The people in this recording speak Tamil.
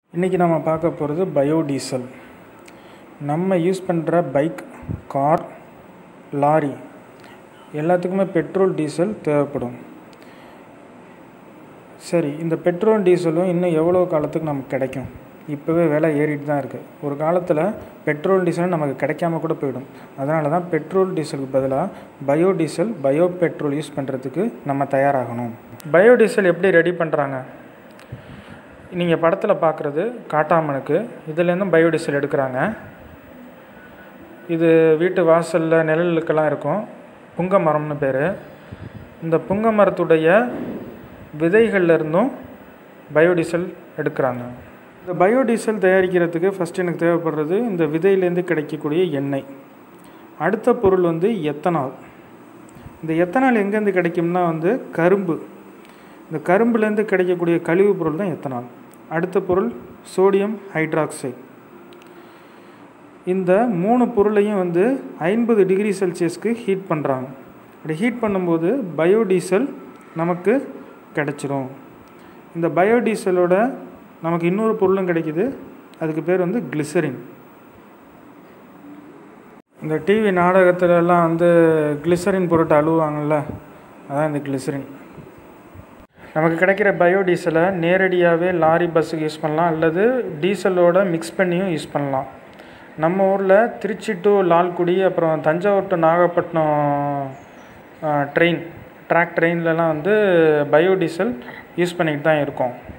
இன்றைக்கி நம்ம பார்க்க போகிறது பயோடீசல் நம்ம யூஸ் பண்ணுற பைக் கார் லாரி எல்லாத்துக்குமே பெட்ரோல் டீசல் தேவைப்படும் சரி இந்த பெட்ரோல் டீசலும் இன்னும் எவ்வளோ காலத்துக்கு நமக்கு கிடைக்கும் இப்போவே விலை ஏறிட்டு தான் இருக்குது ஒரு காலத்தில் பெட்ரோல் டீசல் நமக்கு கிடைக்காம கூட போயிடும் அதனால தான் பெட்ரோல் டீசலுக்கு பதிலாக பயோடீசல் பயோ பெட்ரோல் யூஸ் பண்ணுறதுக்கு நம்ம தயாராகணும் பயோடீசல் எப்படி ரெடி பண்ணுறாங்க நீங்கள் படத்தில் பார்க்குறது காட்டாமனுக்கு இதுலேருந்தும் பயோடீசல் எடுக்கிறாங்க இது வீட்டு வாசலில் நிழலுக்கெல்லாம் இருக்கும் புங்க மரம்னு பேர் இந்த புங்க மரத்துடைய விதைகள்ல இருந்தும் பயோடீசல் எடுக்கிறாங்க இந்த பயோடீசல் தயாரிக்கிறதுக்கு ஃபஸ்ட் எனக்கு தேவைப்படுறது இந்த விதையிலேருந்து கிடைக்கக்கூடிய எண்ணெய் அடுத்த பொருள் வந்து எத்தனால் இந்த எத்தனால் எங்கேருந்து கிடைக்கும்னா வந்து கரும்பு இந்த கரும்புலேருந்து கிடைக்கக்கூடிய கழிவு பொருள் தான் எத்தனால் அடுத்த பொருள் சோடியம் ஹைட்ராக்சைடு இந்த மூணு பொருளையும் வந்து ஐம்பது டிகிரி செல்சியஸ்க்கு ஹீட் பண்ணுறாங்க அப்படி ஹீட் பண்ணும்போது பயோடீசல் நமக்கு கிடச்சிரும் இந்த பயோடீசலோட நமக்கு இன்னொரு பொருளும் கிடைக்குது அதுக்கு பேர் வந்து கிளிசரின் இந்த டிவி நாடகத்துலலாம் வந்து கிளிசரின் பொருட்டு அழுவாங்கள்ல அதான் இந்த கிளிசரின் நமக்கு கிடைக்கிற பயோடீசலை நேரடியாகவே லாரி பஸ்ஸுக்கு யூஸ் பண்ணலாம் அல்லது டீசலோட மிக்ஸ் பண்ணியும் யூஸ் பண்ணலாம் நம்ம ஊரில் திருச்சி டு லால்குடி அப்புறம் Thanjavur to Nagapattinam train track ட்ரெயின்லலாம் வந்து பயோடீசல் யூஸ் பண்ணிக்கிட்டு தான் இருக்கோம்